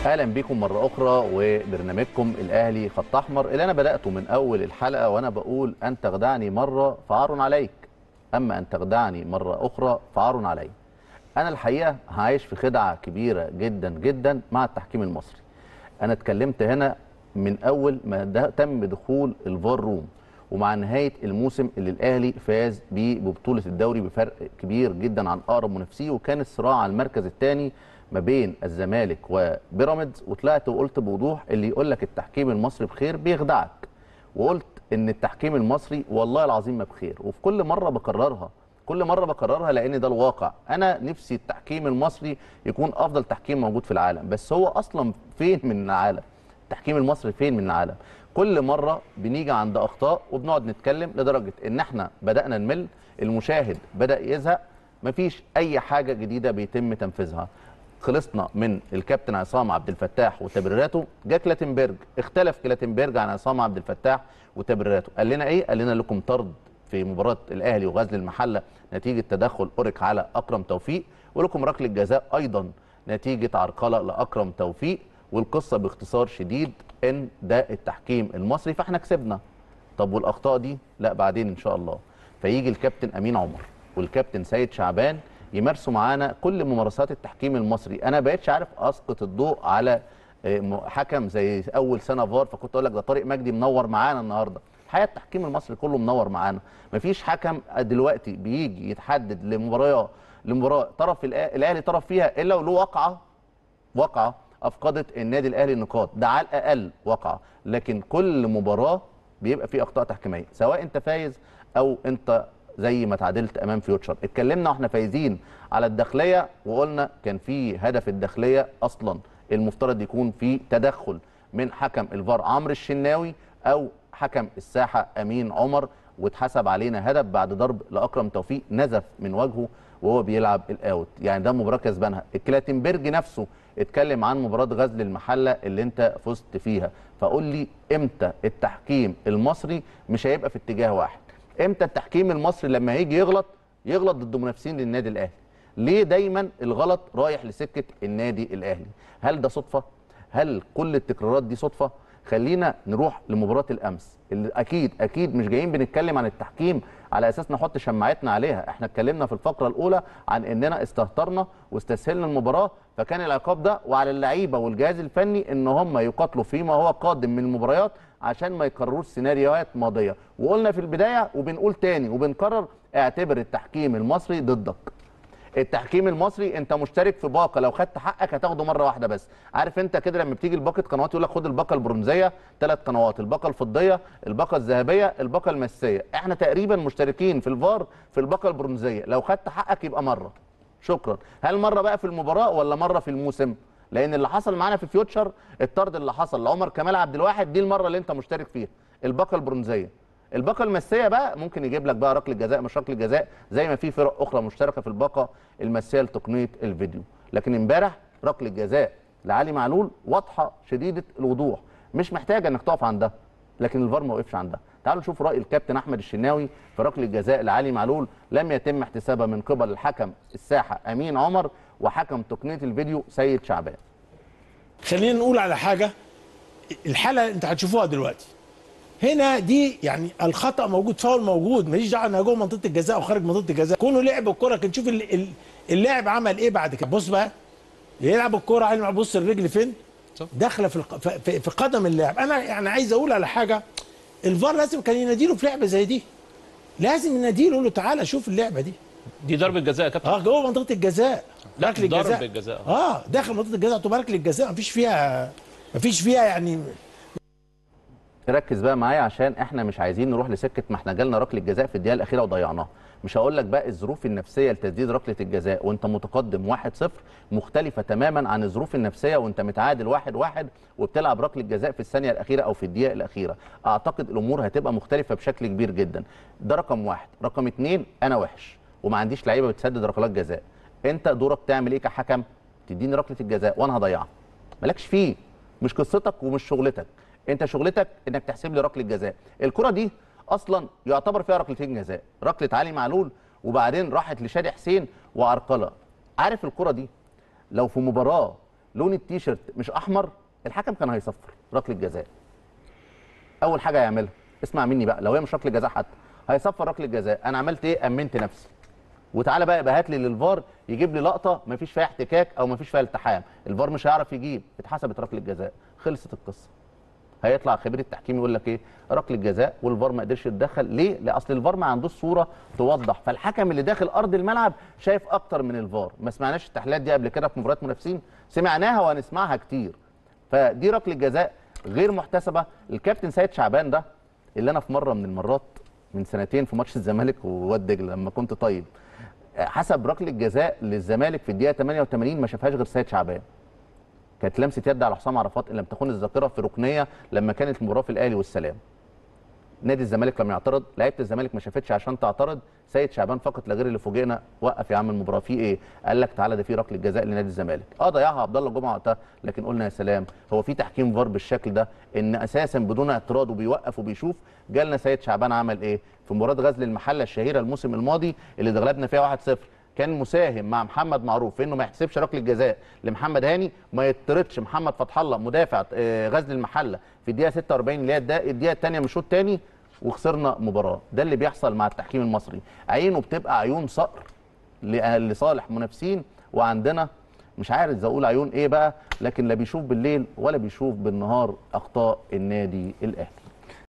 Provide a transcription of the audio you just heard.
اهلا بكم مره اخرى وبرنامجكم الاهلي خط احمر اللي انا بداته من اول الحلقه وانا بقول ان تخدعني مره فعار عليك اما ان تخدعني مره اخرى فعار علي انا الحقيقه عايش في خدعه كبيره جدا جدا مع التحكيم المصري انا اتكلمت هنا من اول ما ده تم دخول الفار روم ومع نهايه الموسم اللي الاهلي فاز بيه ببطوله الدوري بفرق كبير جدا عن اقرب منافسيه وكان الصراع على المركز الثاني ما بين الزمالك وبيراميدز وطلعت وقلت بوضوح اللي يقول لك التحكيم المصري بخير بيخدعك وقلت ان التحكيم المصري والله العظيم ما بخير وفي كل مره بكررها كل مره بكررها لان ده الواقع انا نفسي التحكيم المصري يكون افضل تحكيم موجود في العالم بس هو اصلا فين من العالم التحكيم المصري فين من العالم كل مره بنيجي عند اخطاء وبنقعد نتكلم لدرجه ان احنا بدانا نمل المشاهد بدا يزهق مفيش اي حاجه جديده بيتم تنفيذها خلصنا من الكابتن عصام عبد الفتاح وتبريراته جه كلاتنبرج اختلف كلاتنبرج عن عصام عبد الفتاح وتبريراته قال لنا ايه قال لنا لكم طرد في مباراه الاهلي وغزل المحله نتيجه تدخل اوريك على اكرم توفيق ولكم ركله جزاء ايضا نتيجه عرقله لاكرم توفيق والقصه باختصار شديد ان ده التحكيم المصري فاحنا كسبنا طب والاخطاء دي لا بعدين ان شاء الله فيجي الكابتن امين عمر والكابتن سيد شعبان يمارسوا معانا كل ممارسات التحكيم المصري انا بقيتش عارف اسقط الضوء على حكم زي اول سنه فار فكنت اقول لك ده طارق مجدي منور معانا النهارده الحقيقه التحكيم المصري كله منور معانا مفيش حكم دلوقتي بيجي يتحدد لمباراه لمباراه طرف الاهلي طرف فيها الا ولو وقعه وقعه افقدت النادي الاهلي نقاط ده على الاقل وقعه لكن كل مباراه بيبقى فيه اخطاء تحكيميه سواء انت فايز او انت زي ما تعادلت امام فيوتشر اتكلمنا واحنا فايزين على الداخليه وقلنا كان في هدف الداخليه اصلا المفترض يكون في تدخل من حكم الفار عمرو الشناوي او حكم الساحه امين عمر واتحسب علينا هدف بعد ضرب لاكرم توفيق نزف من وجهه وهو بيلعب الاوت يعني ده مباراه كسبانها الكلاتنبرج نفسه اتكلم عن مباراه غزل المحله اللي انت فزت فيها فقول لي امتى التحكيم المصري مش هيبقى في اتجاه واحد امتى التحكيم المصري لما هيجي يغلط يغلط ضد منافسين للنادي الاهلي ليه دايما الغلط رايح لسكه النادي الاهلي هل ده صدفه هل كل التكرارات دي صدفه خلينا نروح لمباراه الامس اللي اكيد اكيد مش جايين بنتكلم عن التحكيم على اساس نحط شماعتنا عليها احنا اتكلمنا في الفقره الاولى عن اننا استهترنا واستسهلنا المباراه فكان العقاب ده وعلى اللعيبه والجهاز الفني ان هم يقاتلوا فيما هو قادم من المباريات عشان ما يكرروش سيناريوهات ماضيه وقلنا في البدايه وبنقول تاني وبنكرر اعتبر التحكيم المصري ضدك التحكيم المصري انت مشترك في باقه لو خدت حقك هتاخده مره واحده بس عارف انت كده لما بتيجي الباقه قنوات يقول لك خد الباقه البرونزيه ثلاث قنوات الباقه الفضيه الباقه الذهبيه الباقه المسيه احنا تقريبا مشتركين في الفار في الباقه البرونزيه لو خدت حقك يبقى مره شكرا هل مره بقى في المباراه ولا مره في الموسم لان اللي حصل معانا في فيوتشر الطرد اللي حصل لعمر كمال عبد الواحد دي المره اللي انت مشترك فيها الباقه البرونزيه الباقه المسيه بقى ممكن يجيب لك بقى ركله جزاء مش ركله جزاء زي ما في فرق اخرى مشتركه في الباقه المسيه لتقنيه الفيديو لكن امبارح ركله جزاء لعلي معلول واضحه شديده الوضوح مش محتاجه انك تقف عندها لكن الفار ما وقفش عندها تعالوا نشوف راي الكابتن احمد الشناوي في ركله جزاء لعلي معلول لم يتم احتسابها من قبل الحكم الساحه امين عمر وحكم تقنيه الفيديو سيد شعبان خلينا نقول على حاجه الحاله انت هتشوفوها دلوقتي هنا دي يعني الخطا موجود فاول موجود ماليش دعوه انها جوه منطقه الجزاء او خارج منطقه الجزاء كونه لعب الكره كان نشوف اللاعب عمل ايه بعد كده بص بقى يلعب الكره علم بص الرجل فين داخله في في, في قدم اللاعب انا يعني عايز اقول على حاجه الفار لازم كان يناديله في لعبه زي دي لازم يناديله يقول له تعالى شوف اللعبه دي دي ضربه جزاء يا كابتن اه جوه منطقه الجزاء لا ركله ضربه الجزاء الجزاء اه داخل منطقه الجزاء تبارك للجزاء مفيش فيها مفيش فيها يعني ركز بقى معايا عشان احنا مش عايزين نروح لسكه ما احنا جالنا ركله جزاء في الدقيقه الاخيره وضيعناها مش هقول لك بقى الظروف النفسيه لتسديد ركله الجزاء وانت متقدم 1-0 مختلفه تماما عن الظروف النفسيه وانت متعادل 1-1 وبتلعب ركله جزاء في الثانيه الاخيره او في الدقيقه الاخيره اعتقد الامور هتبقى مختلفه بشكل كبير جدا ده رقم واحد رقم اتنين انا وحش وما عنديش لعيبه بتسدد ركلات جزاء انت دورك تعمل ايه كحكم تديني ركله الجزاء وانا هضيعها مالكش فيه مش قصتك ومش شغلتك انت شغلتك انك تحسب لي ركله جزاء الكره دي اصلا يعتبر فيها ركلتين جزاء ركله علي معلول وبعدين راحت لشادي حسين وعرقله عارف الكره دي لو في مباراه لون التيشيرت مش احمر الحكم كان هيصفر ركله جزاء اول حاجه هيعملها اسمع مني بقى لو هي مش ركله جزاء حتى هيصفر ركله جزاء انا عملت ايه امنت نفسي وتعالى بقى يبقى هات لي للفار يجيب لي لقطه ما فيش فيها احتكاك او ما فيش فيها التحام الفار مش هيعرف يجيب اتحسبت ركله جزاء خلصت القصه هيطلع خبير التحكيم يقول لك ايه ركله جزاء والفار ما قدرش يتدخل ليه لا اصل الفار ما عندوش صوره توضح فالحكم اللي داخل ارض الملعب شايف اكتر من الفار ما سمعناش التحليلات دي قبل كده في مباريات منافسين سمعناها وهنسمعها كتير فدي ركله جزاء غير محتسبه الكابتن سيد شعبان ده اللي انا في مره من المرات من سنتين في ماتش الزمالك وواد دجله لما كنت طيب حسب ركله جزاء للزمالك في الدقيقه 88 ما شافهاش غير سيد شعبان كانت لمسه يد على حسام عرفات ان لم تكن الذاكره في ركنيه لما كانت المباراه في الاهلي والسلام نادي الزمالك لم يعترض لعيبه الزمالك ما شافتش عشان تعترض سيد شعبان فقط لا غير اللي فوجئنا وقف يا عم المباراه في ايه قال لك تعالى ده في ركله جزاء لنادي الزمالك اه ضيعها عبد الله جمعه وقتها لكن قلنا يا سلام هو في تحكيم فار بالشكل ده ان اساسا بدون اعتراض وبيوقف وبيشوف جالنا سيد شعبان عمل ايه في مباراه غزل المحله الشهيره الموسم الماضي اللي اتغلبنا فيها 1-0 كان مساهم مع محمد معروف في انه ما يحسبش ركله جزاء لمحمد هاني ما يطردش محمد فتح الله مدافع آه، غزل المحله في الدقيقه 46 اللي هي الدا- الدقيقه الثانيه من الشوط الثاني وخسرنا مباراه ده اللي بيحصل مع التحكيم المصري عينه بتبقى عيون صقر ل- لصالح منافسين وعندنا مش عارف اذا اقول عيون ايه بقى لكن لا بيشوف بالليل ولا بيشوف بالنهار اخطاء النادي الاهلي